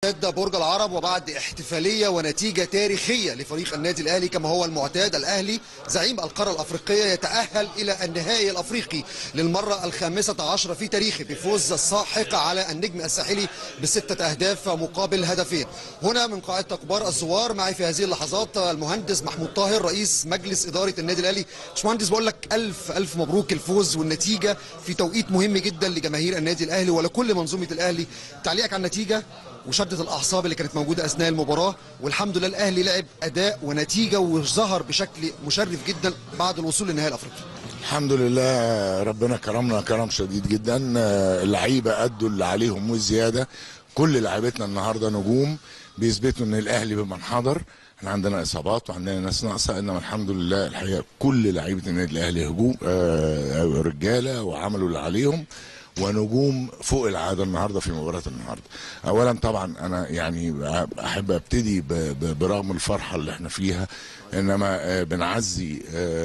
استاد برج العرب وبعد احتفاليه ونتيجه تاريخيه لفريق النادي الاهلي كما هو المعتاد الاهلي زعيم القاره الافريقيه يتاهل الى النهائي الافريقي للمره الخامسه عشر في تاريخه بفوز الساحق على النجم الساحلي بسته اهداف مقابل هدفين هنا من قاعده كبار الزوار معي في هذه اللحظات المهندس محمود طاهر رئيس مجلس اداره النادي الاهلي باشمهندس بقول لك الف الف مبروك الفوز والنتيجه في توقيت مهم جدا لجماهير النادي الاهلي ولكل منظومه الاهلي تعليقك على النتيجه وشده الاعصاب اللي كانت موجوده اثناء المباراه والحمد لله الاهلي لعب اداء ونتيجه وظهر بشكل مشرف جدا بعد الوصول للنهائي الافريقي الحمد لله ربنا كرمنا كرم شديد جدا اللعيبه ادوا اللي عليهم وزياده كل لعيبتنا النهارده نجوم بيثبتوا ان الاهلي بمنحدر احنا عندنا اصابات وعندنا ناس ناقصه انما الحمد لله الحقيقه كل لعيبه النادي الاهلي هجوم آه رجاله وعملوا اللي عليهم ونجوم فوق العاده النهارده في مباراه النهارده. اولا طبعا انا يعني احب ابتدي برغم الفرحه اللي احنا فيها انما بنعزي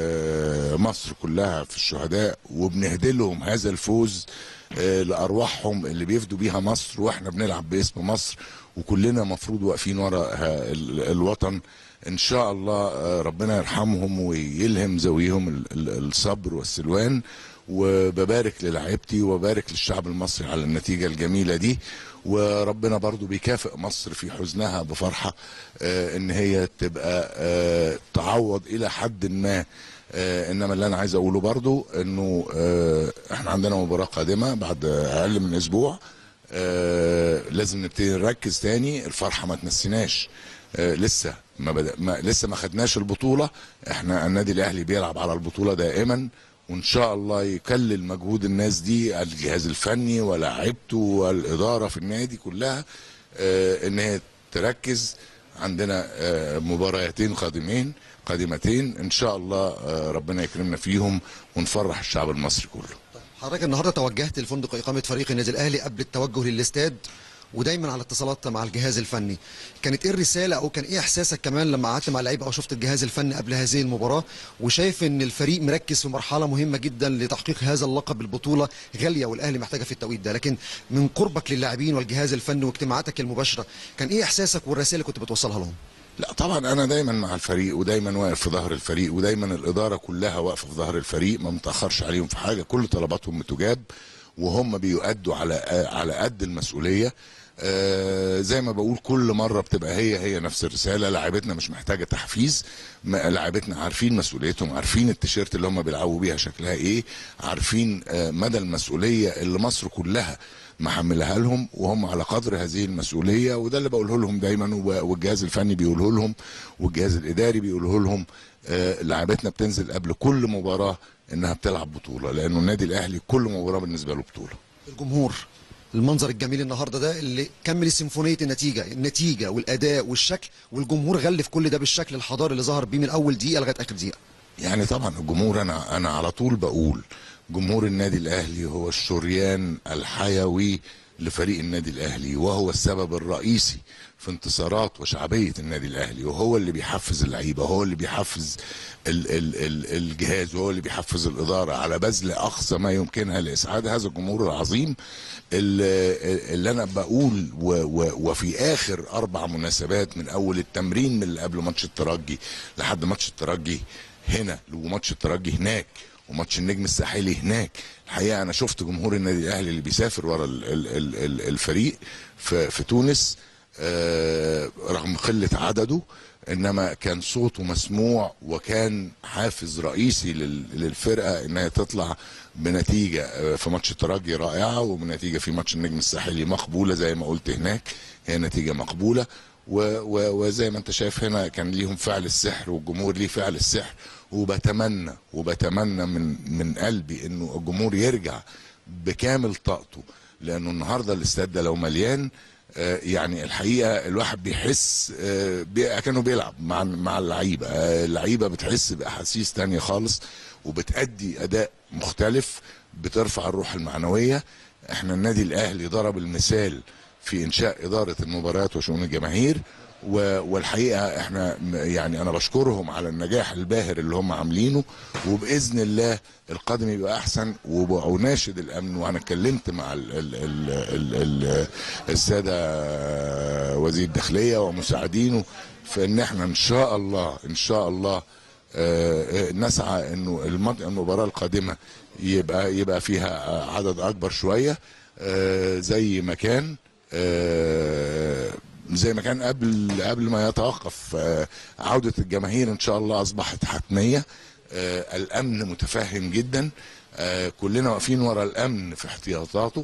مصر كلها في الشهداء وبنهدي لهم هذا الفوز لارواحهم اللي بيفدوا بيها مصر واحنا بنلعب باسم مصر وكلنا مفروض واقفين ورا الوطن ان شاء الله ربنا يرحمهم ويلهم ذويهم الصبر والسلوان وببارك للاعيبتي وبارك للشعب المصري على النتيجة الجميلة دي وربنا برضو بيكافئ مصر في حزنها بفرحة آه ان هي تبقى آه تعوض الى حد ما آه انما اللي انا عايز اقوله برضو انه آه احنا عندنا مباراة قادمة بعد اقل من اسبوع آه لازم نبتدي نركز تاني الفرحة ما تنسيناش آه لسه ما, بدأ ما لسه ما خدناش البطولة احنا النادي الاهلي بيلعب على البطولة دائما وان شاء الله يكلل مجهود الناس دي الجهاز الفني ولاعيبته والاداره في النادي كلها آه ان هي تركز عندنا آه مباراتين قادمين قادمتين ان شاء الله آه ربنا يكرمنا فيهم ونفرح الشعب المصري كله حضرتك النهارده توجهت لفندق اقامه فريق النادي الاهلي قبل التوجه للاستاد ودايما على اتصالات مع الجهاز الفني كانت ايه الرساله او كان ايه احساسك كمان لما قعدت مع اللعيبه او شفت الجهاز الفني قبل هذه المباراه وشايف ان الفريق مركز في مرحله مهمه جدا لتحقيق هذا اللقب البطوله غاليه والاهلي محتاجه في التوقيت ده لكن من قربك للاعبين والجهاز الفني واجتماعاتك المباشره كان ايه احساسك والرسائل اللي كنت بتوصلها لهم لا طبعا انا دايما مع الفريق ودايما واقف في ظهر الفريق ودايما الاداره كلها واقفه في ظهر الفريق ما متاخرش عليهم في حاجه كل طلباتهم بتجاب وهم بيؤدوا على على قد المسؤوليه آه زي ما بقول كل مره بتبقى هي هي نفس الرساله لاعبتنا مش محتاجه تحفيز لاعبتنا عارفين مسؤوليتهم عارفين التيشيرت اللي هم بيلعبوا بيها شكلها ايه عارفين آه مدى المسؤوليه اللي مصر كلها محملها لهم وهم على قدر هذه المسؤوليه وده اللي بقوله لهم دايما والجهاز الفني بيقوله لهم والجهاز الاداري بيقوله لهم آه لاعبتنا بتنزل قبل كل مباراه انها بتلعب بطوله لانه النادي الاهلي كل مباراه بالنسبه له بطوله الجمهور المنظر الجميل النهارده ده اللي كمل سيمفونيه النتيجه النتيجه والاداء والشكل والجمهور غلف كل ده بالشكل الحضاري اللي ظهر بيه من اول دقيقه لغايه اخر دقيقه يعني طبعا الجمهور انا انا على طول بقول جمهور النادي الاهلي هو الشريان الحيوي لفريق النادي الاهلي وهو السبب الرئيسي في انتصارات وشعبيه النادي الاهلي وهو اللي بيحفز اللعيبه هو اللي بيحفز ال ال ال الجهاز وهو اللي بيحفز الاداره على بذل اقصى ما يمكنها لاسعاد هذا الجمهور العظيم اللي, اللي انا بقول و و وفي اخر اربع مناسبات من اول التمرين من اللي قبل ماتش الترجي لحد ماتش الترجي هنا وماتش الترجي هناك وماتش النجم الساحلي هناك الحقيقه انا شفت جمهور النادي الاهلي اللي بيسافر ورا ال ال ال ال الفريق في, في تونس آه رغم قله عدده انما كان صوته مسموع وكان حافز رئيسي للفرقه انها تطلع بنتيجه في ماتش الترجي رائعه وبنتيجه في ماتش النجم الساحلي مقبوله زي ما قلت هناك هي نتيجه مقبوله وزي ما انت شايف هنا كان ليهم فعل السحر والجمهور ليه فعل السحر وبتمنى وبتمنى من من قلبي انه الجمهور يرجع بكامل طاقته لانه النهارده الاستاد ده لو مليان آه يعني الحقيقه الواحد بيحس آه بي كانه بيلعب مع مع اللعيبه آه اللعيبه بتحس باحاسيس تانية خالص وبتأدي اداء مختلف بترفع الروح المعنويه احنا النادي الاهلي ضرب المثال في انشاء اداره المباريات وشؤون الجماهير والحقيقه احنا يعني انا بشكرهم على النجاح الباهر اللي هم عاملينه وباذن الله القادم يبقى احسن واناشد الامن وانا اتكلمت مع ال ال ال ال ال الساده ووزير الداخليه ومساعدينه في ان احنا ان شاء الله ان شاء الله آه، آه، نسعى انه المد- المباراه القادمه يبقى يبقى فيها عدد اكبر شويه آه، زي ما كان آه، زي ما كان قبل قبل ما يتوقف آه، عوده الجماهير ان شاء الله اصبحت حتميه آه، الامن متفهم جدا آه، كلنا واقفين ورا الامن في احتياطاته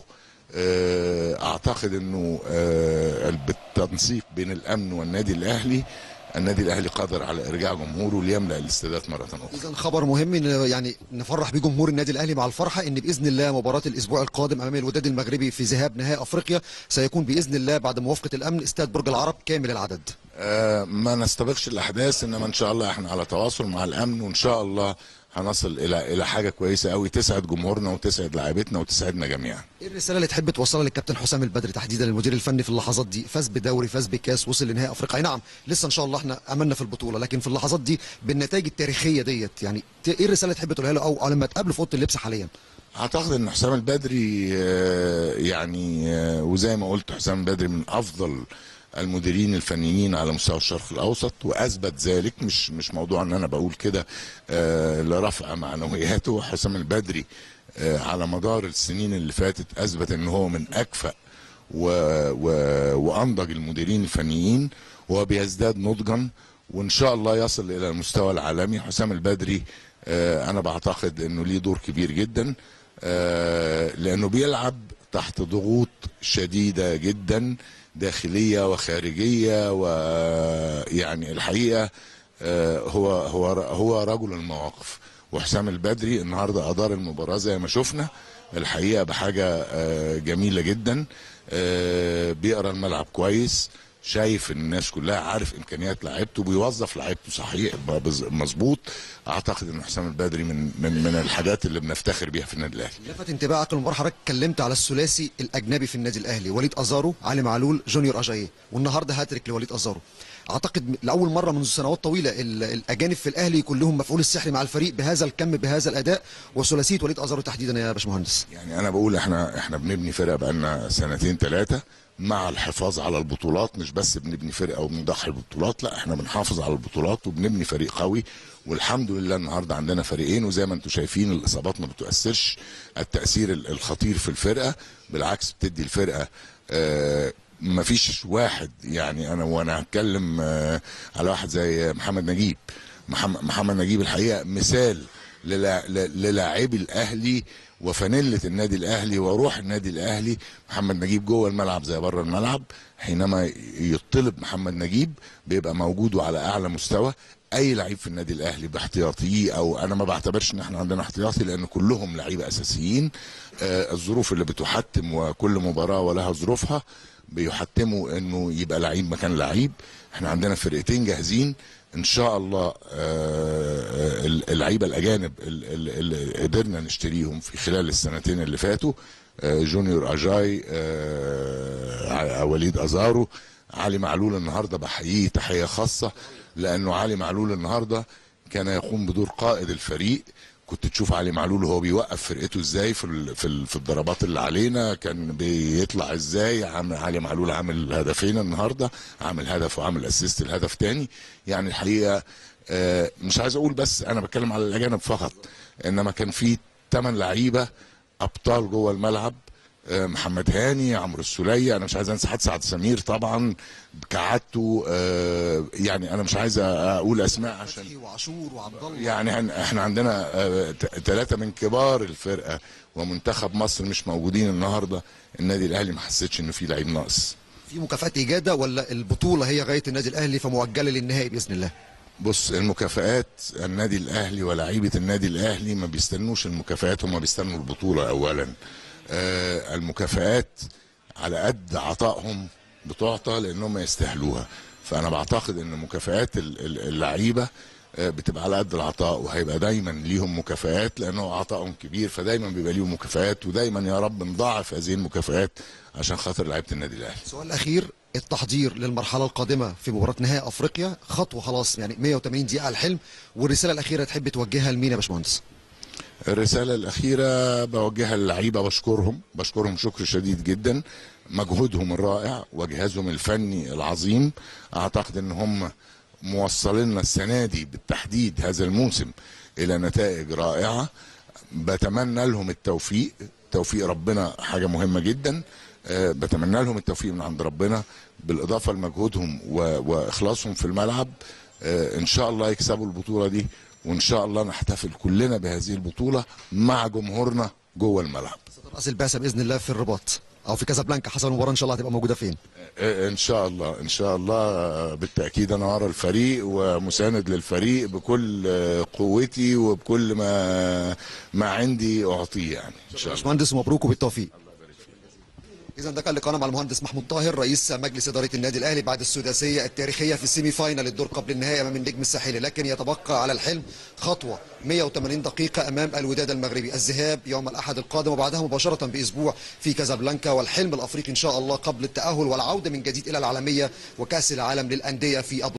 آه، اعتقد انه آه، بالتنسيق بين الامن والنادي الاهلي النادي الاهلي قادر على ارجاع جمهوره ليملا الاستادات مره اخرى اذا خبر مهم ان يعني نفرح بيه جمهور النادي الاهلي مع الفرحه ان باذن الله مباراه الاسبوع القادم امام الوداد المغربي في ذهاب نهائي افريقيا سيكون باذن الله بعد موافقه الامن استاد برج العرب كامل العدد آه، ما نستبقش الاحداث انما ان شاء الله احنا على تواصل مع الامن وان شاء الله هنصل الى الى حاجه كويسه قوي تسعد جمهورنا وتسعد لاعيبتنا وتسعدنا جميعا ايه الرساله اللي تحب توصلها للكابتن حسام البدري تحديدا المدير الفني في اللحظات دي فاز بدوري فاز بكاس وصل لنهائي افريقيا أي نعم لسه ان شاء الله احنا املنا في البطوله لكن في اللحظات دي بالنتائج التاريخيه ديت يعني ت- ايه الرساله اللي تحب تقولها له او أو لما تقابله في اوضه اللبس حاليا اعتقد ان حسام البدري آه، يعني آه، وزي ما قلت حسام البدري من افضل المديرين الفنيين على مستوى الشرق الاوسط واثبت ذلك مش مش موضوع ان انا بقول كده آه، لرفع معنوياته حسام البدري آه، على مدار السنين اللي فاتت اثبت ان هو من اكفأ و... و... وانضج المديرين الفنيين وهو بيزداد نضجا وان شاء الله يصل الى المستوى العالمي حسام البدري آه، انا بعتقد انه ليه دور كبير جدا آه، لانه بيلعب تحت ضغوط شديده جدا داخليه وخارجيه ويعني الحقيقه آه، هو هو هو رجل المواقف وحسام البدري النهارده ادار المباراه زي ما شفنا الحقيقه بحاجه آه، جميله جدا آه، بيقرا الملعب كويس شايف الناس كلها عارف امكانيات لعيبته بيوظف لعيبته صحيح بز- مظبوط اعتقد ان حسام البدري من من من الحاجات اللي بنفتخر بيها في النادي الاهلي لفت انتباهك المباراه حضرتك اتكلمت على الثلاثي الاجنبي في النادي الاهلي وليد ازارو علي معلول جونيور اجاييه والنهارده هاتريك لوليد ازارو اعتقد لاول مره منذ سنوات طويله ال- الاجانب في الاهلي يكون لهم مفعول السحر مع الفريق بهذا الكم بهذا الاداء وثلاثيه وليد ازارو تحديدا يا باشمهندس يعني انا بقول احنا احنا بنبني فرقه بقالنا سنتين ثلاثه مع الحفاظ على البطولات مش بس بنبني فرقه وبنضحي بالبطولات لا احنا بنحافظ على البطولات وبنبني فريق قوي والحمد لله النهارده عندنا فريقين وزي ما انتم شايفين الاصابات ما بتؤثرش التاثير ال- الخطير في الفرقه بالعكس بتدي الفرقه آه ما فيش واحد يعني انا وانا هتكلم آه على واحد زي محمد نجيب محمد, محمد نجيب الحقيقه مثال للا- ل- للاعبي الاهلي وفانيله النادي الاهلي وروح النادي الاهلي محمد نجيب جوه الملعب زي بره الملعب حينما يطلب محمد نجيب بيبقى موجود وعلى اعلى مستوى اي لعيب في النادي الاهلي باحتياطيه او انا ما بعتبرش ان احنا عندنا احتياطي لان كلهم لعيبه اساسيين آه الظروف اللي بتحتم وكل مباراه ولها ظروفها بيحتموا انه يبقى لعيب مكان لعيب احنا عندنا فرقتين جاهزين ان شاء الله آه، اللعيبه الاجانب ال- ال- اللي قدرنا نشتريهم في خلال السنتين اللي فاتوا آه، جونيور اجاي آه، ع- وليد ازارو علي معلول النهارده بحييه تحيه خاصه لانه علي معلول النهارده كان يقوم بدور قائد الفريق كنت تشوف علي معلول وهو بيوقف فرقته ازاي في ال- في ال- في الضربات اللي علينا كان بيطلع ازاي عامل علي معلول عامل هدفين النهارده عامل هدف وعامل اسيست الهدف تاني يعني الحقيقه آه، مش عايز اقول بس انا بتكلم على الاجانب فقط انما كان في ثمان لعيبه ابطال جوه الملعب آه، محمد هاني عمرو السولية انا مش عايز انسى حد سعد سمير طبعا كعادته آه، يعني انا مش عايز اقول اسماء عشان فتحي وعاشور وعبد الله يعني هن- احنا عندنا ثلاثة من كبار الفرقة ومنتخب مصر مش موجودين النهارده النادي الاهلي ما حسيتش انه في لعيب ناقص في مكافآت اجاده ولا البطوله هي غايه النادي الاهلي فمؤجله للنهائي باذن الله بص المكافآت النادي الاهلي ولاعيبه النادي الاهلي ما بيستنوش المكافآت هم بيستنوا البطوله اولا آه المكافآت على قد عطائهم بتعطى لانهم يستاهلوها فانا بعتقد ان مكافآت ال- ال- اللعيبه آه، بتبقى على قد العطاء وهيبقى دايما ليهم مكافآت لانه عطائهم كبير فدايما بيبقى ليهم مكافآت ودايما يا رب نضاعف هذه المكافآت عشان خاطر لعيبه النادي الاهلي السؤال الاخير التحضير للمرحله القادمه في مباراه نهائي افريقيا خطوه خلاص يعني 180 دقيقه على الحلم والرساله الاخيره تحب توجهها لمين يا باشمهندس الرسالة الأخيرة بوجهها للعيبة بشكرهم بشكرهم شكر شديد جدا مجهودهم الرائع وجهازهم الفني العظيم اعتقد ان هم موصلين السنه دي بالتحديد هذا الموسم الى نتائج رائعه بتمنى لهم التوفيق توفيق ربنا حاجه مهمه جدا أه بتمنى لهم التوفيق من عند ربنا بالاضافه لمجهودهم و- واخلاصهم في الملعب أه ان شاء الله يكسبوا البطوله دي وان شاء الله نحتفل كلنا بهذه البطوله مع جمهورنا جوه الملعب راس البعثه باذن الله في الرباط او في كازابلانكا حسب المباراه ان شاء الله هتبقى موجوده فين أه ان شاء الله ان شاء الله أه بالتاكيد انا ورا الفريق ومساند للفريق بكل أه قوتي وبكل ما ما عندي اعطيه يعني ان شاء الله باشمهندس ومبروك وبالتوفيق اذا ده كان لقاءنا مع المهندس محمود طاهر رئيس مجلس اداره النادي الاهلي بعد السداسيه التاريخيه في السيمي فاينال الدور قبل النهائي امام النجم الساحلي لكن يتبقى على الحلم خطوه 180 دقيقه امام الوداد المغربي الذهاب يوم الاحد القادم وبعدها مباشره باسبوع في كازابلانكا والحلم الافريقي ان شاء الله قبل التاهل والعوده من جديد الى العالميه وكاس العالم للانديه في أبو